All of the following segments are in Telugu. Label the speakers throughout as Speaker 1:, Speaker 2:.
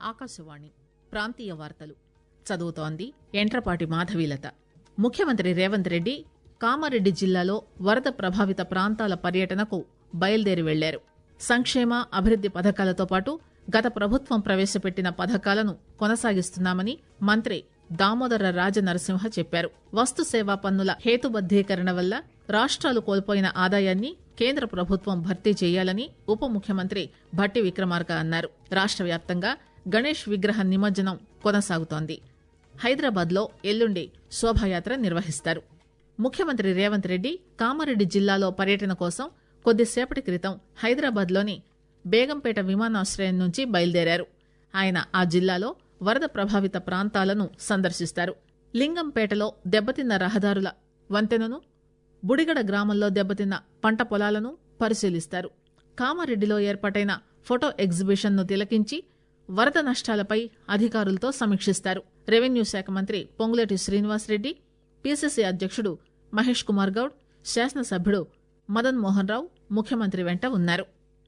Speaker 1: ఆకాశవాణి ప్రాంతీయ వార్తలు చదువుతోంది ఎంట్రపాటి మాధవీలత ముఖ్యమంత్రి రేవంత్ రెడ్డి కామారెడ్డి జిల్లాలో వరద ప్రభావిత ప్రాంతాల పర్యటనకు బయలుదేరి వెళ్లారు సంక్షేమ అభివృద్ది పథకాలతో పాటు గత ప్రభుత్వం ప్రవేశపెట్టిన పథకాలను కొనసాగిస్తున్నామని మంత్రి దామోదర రాజనరసింహ చెప్పారు వస్తు సేవా పన్నుల హేతుబద్దీకరణ వల్ల రాష్ట్రాలు కోల్పోయిన ఆదాయాన్ని కేంద్ర ప్రభుత్వం భర్తీ చేయాలని ఉప ముఖ్యమంత్రి భట్టి విక్రమార్క అన్నారు రాష్ట్ర వ్యాప్తంగా గణేష్ విగ్రహ నిమజ్జనం కొనసాగుతోంది హైదరాబాద్ లో ఎల్లుండి శోభాయాత్ర నిర్వహిస్తారు ముఖ్యమంత్రి రేవంత్ రెడ్డి కామారెడ్డి జిల్లాలో పర్యటన కోసం కొద్దిసేపటి క్రితం హైదరాబాద్ లోని బేగంపేట విమానాశ్రయం నుంచి బయలుదేరారు ఆయన ఆ జిల్లాలో వరద ప్రభావిత ప్రాంతాలను సందర్శిస్తారు లింగంపేటలో దెబ్బతిన్న రహదారుల వంతెనను బుడిగడ గ్రామంలో దెబ్బతిన్న పంట పొలాలను పరిశీలిస్తారు కామారెడ్డిలో ఏర్పాటైన ఫోటో ఎగ్జిబిషన్ ను తిలకించి వరద నష్టాలపై అధికారులతో సమీక్షిస్తారు రెవెన్యూ శాఖ మంత్రి పొంగులేటి శ్రీనివాసరెడ్డి పీసీసీ అధ్యక్షుడు మహేష్ కుమార్ గౌడ్ శాసనసభ్యుడు మదన్ మోహన్ రావు ముఖ్యమంత్రి వెంట ఉన్నారు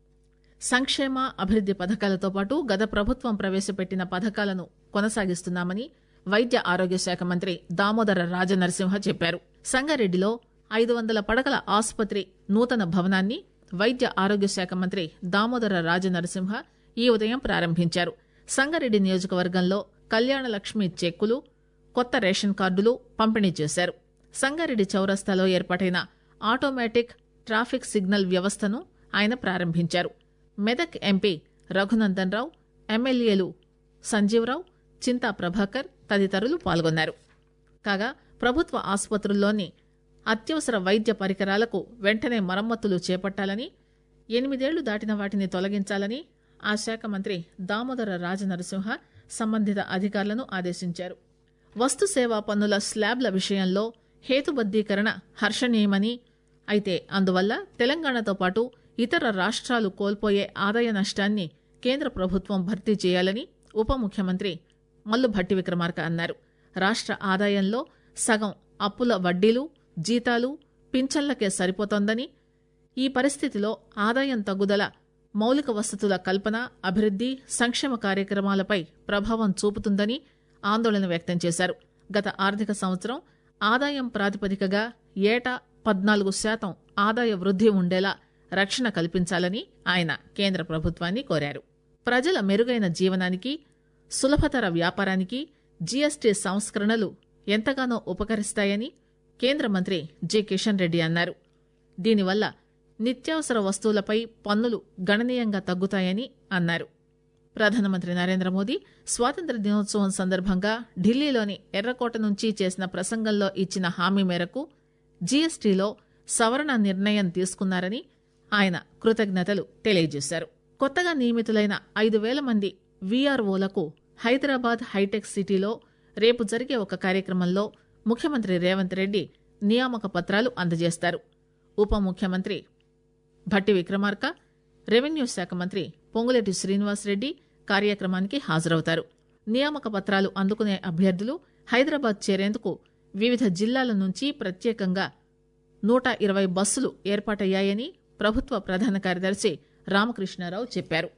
Speaker 1: సంక్షేమ అభివృద్ది పథకాలతో పాటు గత ప్రభుత్వం ప్రవేశపెట్టిన పథకాలను కొనసాగిస్తున్నామని వైద్య ఆరోగ్య శాఖ మంత్రి దామోదర రాజనరసింహ చెప్పారు సంగారెడ్డిలో ఐదు వందల పడకల ఆసుపత్రి నూతన భవనాన్ని వైద్య ఆరోగ్య శాఖ మంత్రి దామోదర రాజనరసింహ ఈ ఉదయం ప్రారంభించారు సంగారెడ్డి నియోజకవర్గంలో కళ్యాణ లక్ష్మి చెక్కులు కొత్త రేషన్ కార్డులు పంపిణీ చేశారు సంగారెడ్డి చౌరస్తాలో ఏర్పాటైన ఆటోమేటిక్ ట్రాఫిక్ సిగ్నల్ వ్యవస్థను ఆయన ప్రారంభించారు మెదక్ ఎంపీ రఘునందన్ రావు ఎమ్మెల్యేలు సంజీవరావు చింతా ప్రభాకర్ తదితరులు పాల్గొన్నారు కాగా ప్రభుత్వ ఆసుపత్రుల్లోని అత్యవసర వైద్య పరికరాలకు వెంటనే మరమ్మతులు చేపట్టాలని ఎనిమిదేళ్లు దాటిన వాటిని తొలగించాలని ఆ శాఖ మంత్రి దామోదర రాజనరసింహ సంబంధిత అధికారులను ఆదేశించారు వస్తు సేవా పన్నుల స్లాబ్ల విషయంలో హేతుబద్దీకరణ హర్షణీయమని అయితే అందువల్ల తెలంగాణతో పాటు ఇతర రాష్ట్రాలు కోల్పోయే ఆదాయ నష్టాన్ని కేంద్ర ప్రభుత్వం భర్తీ చేయాలని ఉప ముఖ్యమంత్రి మల్లు భట్టి విక్రమార్క అన్నారు రాష్ట్ర ఆదాయంలో సగం అప్పుల వడ్డీలు జీతాలు పింఛన్లకే సరిపోతోందని ఈ పరిస్థితిలో ఆదాయం తగ్గుదల మౌలిక వసతుల కల్పన అభివృద్ది సంక్షేమ కార్యక్రమాలపై ప్రభావం చూపుతుందని ఆందోళన వ్యక్తం చేశారు గత ఆర్థిక సంవత్సరం ఆదాయం ప్రాతిపదికగా ఏటా పద్నాలుగు శాతం ఆదాయ వృద్ది ఉండేలా రక్షణ కల్పించాలని ఆయన కేంద్ర ప్రభుత్వాన్ని కోరారు ప్రజల మెరుగైన జీవనానికి సులభతర వ్యాపారానికి జీఎస్టీ సంస్కరణలు ఎంతగానో ఉపకరిస్తాయని కేంద్ర మంత్రి జి కిషన్ రెడ్డి అన్నారు దీనివల్ల నిత్యావసర వస్తువులపై పన్నులు గణనీయంగా తగ్గుతాయని అన్నారు ప్రధానమంత్రి నరేంద్ర మోదీ స్వాతంత్ర దినోత్సవం సందర్భంగా ఢిల్లీలోని ఎర్రకోట నుంచి చేసిన ప్రసంగంలో ఇచ్చిన హామీ మేరకు జీఎస్టీలో సవరణ నిర్ణయం తీసుకున్నారని ఆయన కృతజ్ఞతలు తెలియజేశారు కొత్తగా నియమితులైన ఐదు వేల మంది వీఆర్ఓలకు హైదరాబాద్ హైటెక్ సిటీలో రేపు జరిగే ఒక కార్యక్రమంలో ముఖ్యమంత్రి రేవంత్ రెడ్డి నియామక పత్రాలు అందజేస్తారు ఉప ముఖ్యమంత్రి భట్టి విక్రమార్క రెవెన్యూ శాఖ మంత్రి పొంగులేటి శ్రీనివాసరెడ్డి కార్యక్రమానికి హాజరవుతారు నియామక పత్రాలు అందుకునే అభ్యర్థులు హైదరాబాద్ చేరేందుకు వివిధ జిల్లాల నుంచి ప్రత్యేకంగా నూట ఇరవై బస్సులు ఏర్పాటయ్యాయని ప్రభుత్వ ప్రధాన కార్యదర్శి రామకృష్ణారావు చెప్పారు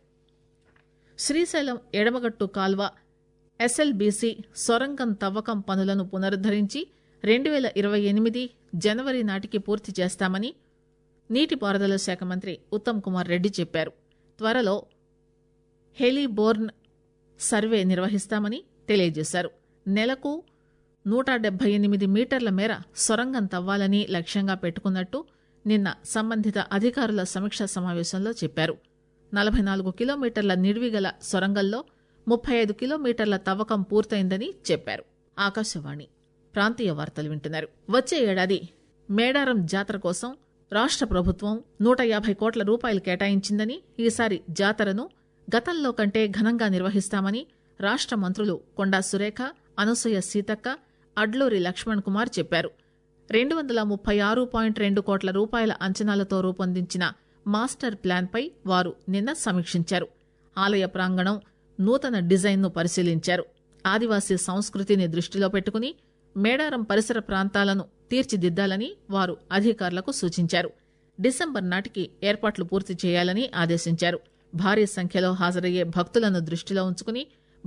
Speaker 1: శ్రీశైలం ఎడమగట్టు కాల్వ ఎస్ఎల్బీసీ సొరంగం తవ్వకం పనులను పునరుద్దరించి రెండు వేల ఇరవై ఎనిమిది జనవరి నాటికి పూర్తి చేస్తామని నీటిపారుదల శాఖ మంత్రి ఉత్తమ్ కుమార్ రెడ్డి చెప్పారు త్వరలో హెలీబోర్న్ సర్వే నిర్వహిస్తామని తెలియజేశారు నెలకు నూట డెబ్బై ఎనిమిది మీటర్ల మేర సొరంగం తవ్వాలని లక్ష్యంగా పెట్టుకున్నట్టు నిన్న సంబంధిత అధికారుల సమీక్షా సమావేశంలో చెప్పారు నలభై నాలుగు కిలోమీటర్ల నిడివిగల సొరంగంలో ముప్పై ఐదు కిలోమీటర్ల తవ్వకం పూర్తయిందని చెప్పారు ఆకాశవాణి ప్రాంతీయ వార్తలు వింటున్నారు వచ్చే ఏడాది మేడారం జాతర కోసం రాష్ట్ర ప్రభుత్వం నూట యాభై కోట్ల రూపాయలు కేటాయించిందని ఈసారి జాతరను గతంలో కంటే ఘనంగా నిర్వహిస్తామని రాష్ట్ర మంత్రులు కొండా సురేఖ అనసూయ సీతక్క అడ్లూరి లక్ష్మణ్ కుమార్ చెప్పారు రెండు వందల ముప్పై ఆరు పాయింట్ రెండు కోట్ల రూపాయల అంచనాలతో రూపొందించిన మాస్టర్ ప్లాన్పై వారు నిన్న సమీక్షించారు ఆలయ ప్రాంగణం నూతన డిజైన్ను పరిశీలించారు ఆదివాసీ సంస్కృతిని దృష్టిలో పెట్టుకుని మేడారం పరిసర ప్రాంతాలను తీర్చిదిద్దాలని వారు అధికారులకు సూచించారు డిసెంబర్ నాటికి ఏర్పాట్లు పూర్తి చేయాలని ఆదేశించారు భారీ సంఖ్యలో హాజరయ్యే భక్తులను దృష్టిలో ఉంచుకుని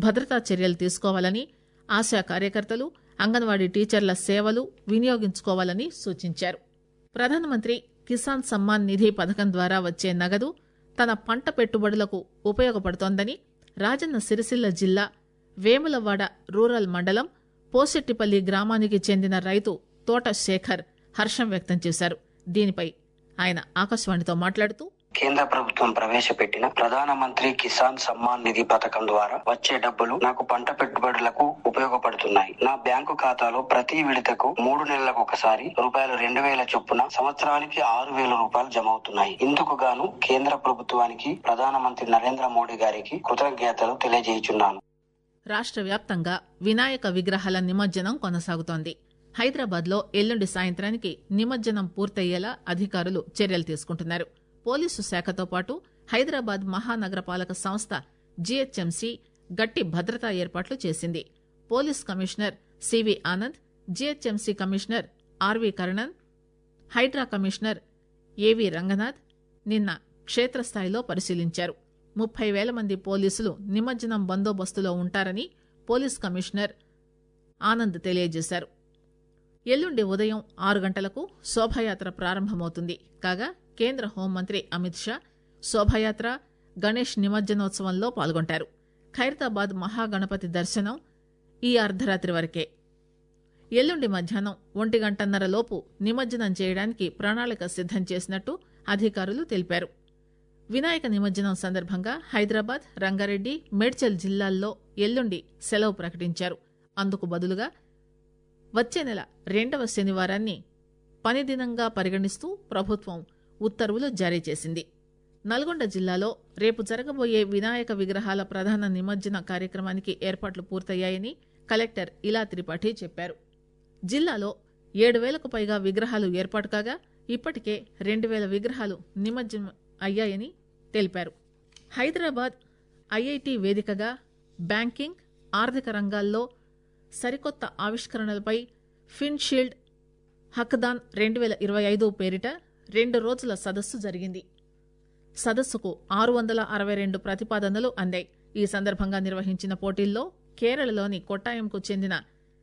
Speaker 1: భద్రతా చర్యలు తీసుకోవాలని ఆశా కార్యకర్తలు అంగన్వాడీ టీచర్ల సేవలు వినియోగించుకోవాలని సూచించారు ప్రధానమంత్రి కిసాన్ సమ్మాన్ నిధి పథకం ద్వారా వచ్చే నగదు తన పంట పెట్టుబడులకు ఉపయోగపడుతోందని రాజన్న సిరిసిల్ల జిల్లా వేములవాడ రూరల్ మండలం పోసెట్టిపల్లి గ్రామానికి చెందిన రైతు తోట శేఖర్ హర్షం వ్యక్తం చేశారు దీనిపై ఆయన ఆకాశవాణితో మాట్లాడుతూ
Speaker 2: కేంద్ర ప్రభుత్వం ప్రవేశపెట్టిన ప్రధానమంత్రి కిసాన్ సమ్మాన్ నిధి పథకం ద్వారా వచ్చే డబ్బులు నాకు పంట పెట్టుబడులకు ఉపయోగపడుతున్నాయి నా బ్యాంకు ఖాతాలో ప్రతి విడతకు మూడు నెలలకు ఒకసారి రూపాయలు రెండు వేల చొప్పున సంవత్సరానికి ఆరు వేల రూపాయలు జమ అవుతున్నాయి ఇందుకు గాను కేంద్ర ప్రభుత్వానికి ప్రధానమంత్రి నరేంద్ర మోడీ గారికి కృతజ్ఞతలు తెలియజేయుచున్నాను
Speaker 1: రాష్ట్ర వ్యాప్తంగా వినాయక విగ్రహాల నిమజ్జనం కొనసాగుతోంది హైదరాబాద్ లో ఎల్లుండి సాయంత్రానికి నిమజ్జనం పూర్తయ్యేలా అధికారులు చర్యలు తీసుకుంటున్నారు పోలీసు శాఖతో పాటు హైదరాబాద్ మహానగరపాలక సంస్థ జీహెచ్ఎంసీ గట్టి భద్రతా ఏర్పాట్లు చేసింది police commissioner C V Anand GHMC commissioner R V Karnan HYDRAA commissioner A V Ranganath నిన్న క్షేత్రస్థాయిలో పరిశీలించారు ముప్పై వేల మంది పోలీసులు నిమజ్జనం బందోబస్తులో ఉంటారని పోలీస్ కమిషనర్ ఆనంద్ తెలియజేశారు ఎల్లుండి ఉదయం ఆరు గంటలకు శోభాయాత్ర ప్రారంభమవుతుంది కాగా కేంద్ర హోంమంత్రి అమిత్ షా శోభాయాత్ర గణేష్ నిమజ్జనోత్సవంలో పాల్గొంటారు ఖైరతాబాద్ మహాగణపతి దర్శనం ఈ అర్ధరాత్రి వరకే ఎల్లుండి మధ్యాహ్నం ఒంటి గంటన్నర లోపు నిమజ్జనం చేయడానికి ప్రణాళిక సిద్దం చేసినట్టు అధికారులు తెలిపారు వినాయక నిమజ్జనం సందర్భంగా హైదరాబాద్ రంగారెడ్డి మేడ్చల్ జిల్లాల్లో ఎల్లుండి సెలవు ప్రకటించారు అందుకు బదులుగా వచ్చే నెల రెండవ శనివారాన్ని పని దినంగా పరిగణిస్తూ ప్రభుత్వం ఉత్తర్వులు జారీ చేసింది నల్గొండ జిల్లాలో రేపు జరగబోయే వినాయక విగ్రహాల ప్రధాన నిమజ్జన కార్యక్రమానికి ఏర్పాట్లు పూర్తయ్యాయని కలెక్టర్ ఇలా త్రిపాఠి చెప్పారు జిల్లాలో ఏడు వేలకు పైగా విగ్రహాలు ఏర్పాటు కాగా ఇప్పటికే రెండు వేల విగ్రహాలు నిమజ్జనం అయ్యాయని తెలిపారు హైదరాబాద్ ఐఐటి వేదికగా బ్యాంకింగ్ ఆర్థిక రంగాల్లో సరికొత్త ఆవిష్కరణలపై ఫిన్షీల్డ్ హక్దాన్ రెండు వేల ఇరవై ఐదు పేరిట రెండు రోజుల సదస్సు జరిగింది సదస్సుకు ఆరు వందల అరవై రెండు ప్రతిపాదనలు అందాయి ఈ సందర్భంగా నిర్వహించిన పోటీల్లో కేరళలోని కొట్టాయంకు చెందిన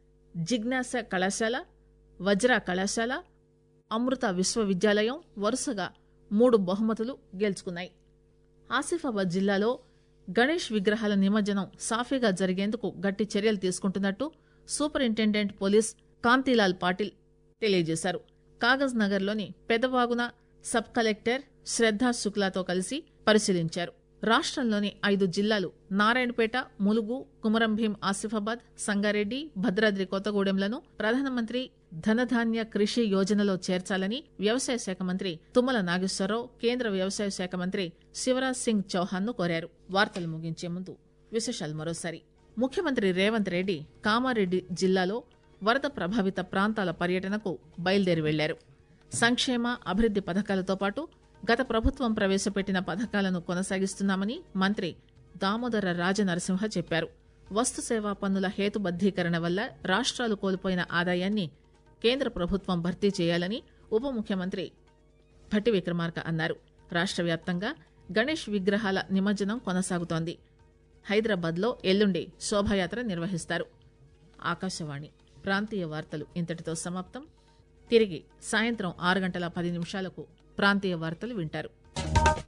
Speaker 1: జిజ్ఞాస కళాశాల వజ్ర కళాశాల అమృత విశ్వవిద్యాలయం వరుసగా మూడు బహుమతులు గెలుచుకున్నాయి ఆసిఫాబాద్ జిల్లాలో గణేష్ విగ్రహాల నిమజ్జనం సాఫీగా జరిగేందుకు గట్టి చర్యలు తీసుకుంటున్నట్టు సూపరింటెండెంట్ పోలీస్ కాంతిలాల్ పాటిల్ తెలియజేశారు కాగజ్ నగర్లోని పెదవాగున సబ్ కలెక్టర్ శ్రద్దా శుక్లాతో కలిసి పరిశీలించారు రాష్ట్రంలోని ఐదు జిల్లాలు నారాయణపేట ములుగు కుమరంభీం ఆసిఫాబాద్ సంగారెడ్డి భద్రాద్రి కొత్తగూడెంలను ప్రధానమంత్రి ధనధాన్య కృషి యోజనలో చేర్చాలని వ్యవసాయ శాఖ మంత్రి తుమ్మల నాగేశ్వరరావు కేంద్ర వ్యవసాయ శాఖ మంత్రి శివరాజ్ సింగ్ చౌహాన్ ను కోరారు వార్తలు ముగించే ముందు విశేషాలు మరోసారి ముఖ్యమంత్రి రేవంత్ రెడ్డి కామారెడ్డి జిల్లాలో వరద ప్రభావిత ప్రాంతాల పర్యటనకు బయలుదేరి వెళ్లారు సంక్షేమ అభివృద్ది పథకాలతో పాటు గత ప్రభుత్వం ప్రవేశపెట్టిన పథకాలను కొనసాగిస్తున్నామని మంత్రి దామోదర రాజనరసింహ చెప్పారు వస్తు సేవా పన్నుల హేతుబద్దీకరణ వల్ల రాష్ట్రాలు కోల్పోయిన ఆదాయాన్ని కేంద్ర ప్రభుత్వం భర్తీ చేయాలని ఉప ముఖ్యమంత్రి భట్టి విక్రమార్క అన్నారు రాష్ట్ర వ్యాప్తంగా గణేష్ విగ్రహాల నిమజ్జనం కొనసాగుతోంది హైదరాబాద్లో ఎల్లుండి శోభాయాత్ర నిర్వహిస్తారు ఆకాశవాణి ప్రాంతీయ వార్తలు ఇంతటితో సమాప్తం తిరిగి సాయంత్రం ఆరు గంటల పది నిమిషాలకు ప్రాంతీయ వార్తలు వింటారు